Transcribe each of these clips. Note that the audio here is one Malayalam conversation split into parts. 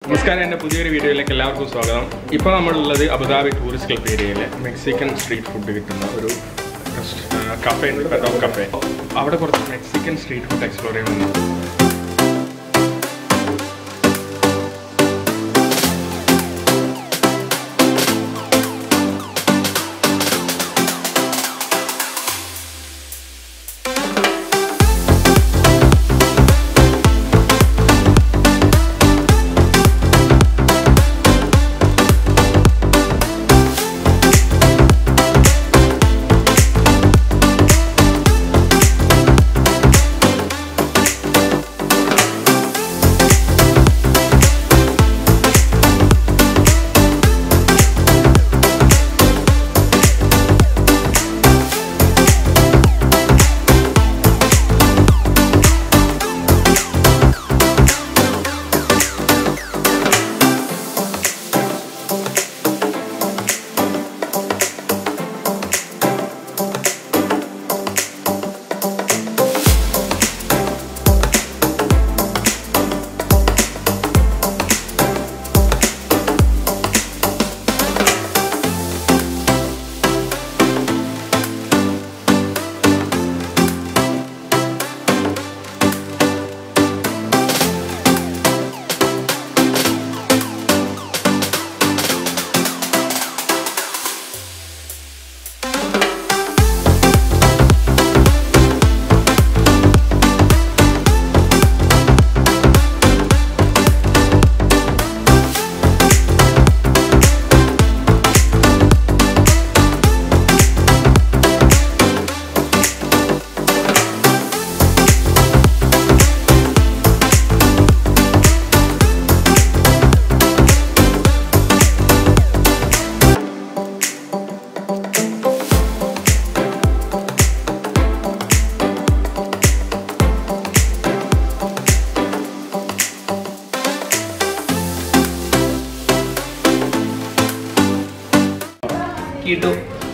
നമസ്കാരം എൻ്റെ പുതിയൊരു വീഡിയോയിലേക്ക് എല്ലാവർക്കും സ്വാഗതം ഇപ്പോൾ നമ്മളുള്ളത് അബുദാബി ടൂറിസ്റ്റ് ക്ലബ് ഏരിയയിലെ മെക്സിക്കൻ സ്ട്രീറ്റ് ഫുഡ് കിട്ടുന്ന ഒരു കഫേ ഉണ്ട് പെട്ടോ കഫേ അവിടെ കുറച്ച് മെക്സിക്കൻ സ്ട്രീറ്റ് ഫുഡ് എക്സ്പ്ലോർ ചെയ്യുന്നുണ്ട് കിട്ടു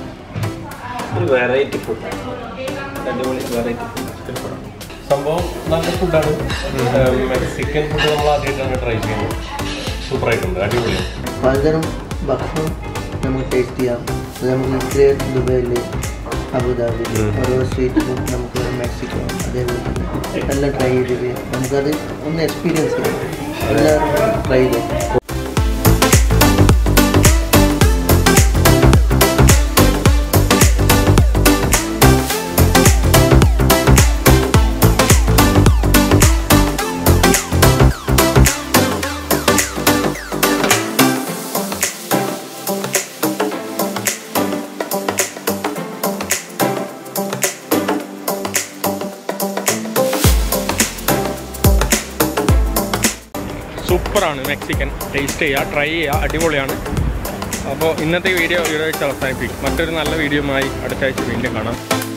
ഒരു വെറൈറ്റി ഫുഡ് അടിപൊളി വെറൈറ്റി സംഭവം നല്ല ഫുഡാണ് മെക്സിക്കൻ ഫുഡ് നമ്മൾ ആദ്യമായിട്ടാണ് ട്രൈ ചെയ്യുന്നത് സൂപ്പർ ആയിട്ടുണ്ട് അടിപൊളിയാണ് പലതരം ഭക്ഷണം നമുക്ക് ടേസ്റ്റ് ചെയ്യാം അത് നമുക്ക് ഇസ്രയേൽ ദുബൈയിൽ അബുദാബിയിൽ ഓരോ സ്ട്രീറ്റ് ഫുഡ് നമുക്ക് മെക്സിക്കോ അതേപോലെ തന്നെ എല്ലാം ട്രൈ ചെയ്ത് നമുക്കത് ഒന്ന് എക്സ്പീരിയൻസ് ചെയ്യാം എല്ലാം ട്രൈ ചെയ്യാം സൂപ്പറാണ് മെക്സിക്കൻ ടേസ്റ്റ് ചെയ്യുക ട്രൈ ചെയ്യുക അടിപൊളിയാണ് അപ്പോൾ ഇന്നത്തെ വീഡിയോ ഇവിടെ വെച്ച് അവസാനിപ്പിക്കും മറ്റൊരു നല്ല വീഡിയോയുമായി അടുത്ത ആഴ്ച വീണ്ടും കാണാം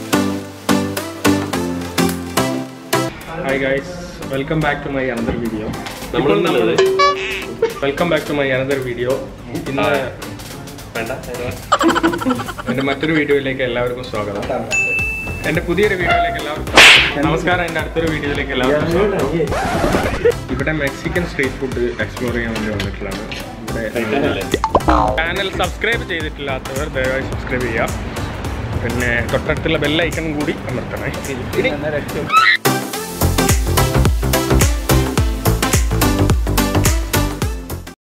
hi guys welcome back to my another video നമ്മൾ നമ്മൾ welcome back to my another video ഇന്ന് വേണ്ട എൻ്റെ മറ്റൊരു വീഡിയോയിലേക്ക് എല്ലാവർക്കും സ്വാഗതം എൻ്റെ പുതിയൊരു വീഡിയോയിലേക്ക് എല്ലാവർക്കും നമസ്കാരം എൻ്റെ അടുത്തൊരു വീഡിയോയിലേക്ക് എല്ലാവർക്കും സ്വാഗതം ഇവിടെ മെക്സിക്കൻ സ്ട്രീറ്റ് ഫുഡ് എക്സ്പ്ലോർ ചെയ്യാൻ വേണ്ടി വന്നിട്ടുള്ളതാണ് ഇവിടെ ചാനൽ സബ്സ്ക്രൈബ് ചെയ്തിട്ടില്ലാത്തവർ ദയവായി സബ്സ്ക്രൈബ് ചെയ്യുക പിന്നെ തൊട്ടടുത്തുള്ള ബെല്ലൈക്കണും കൂടി അമർത്തണേ ഇനി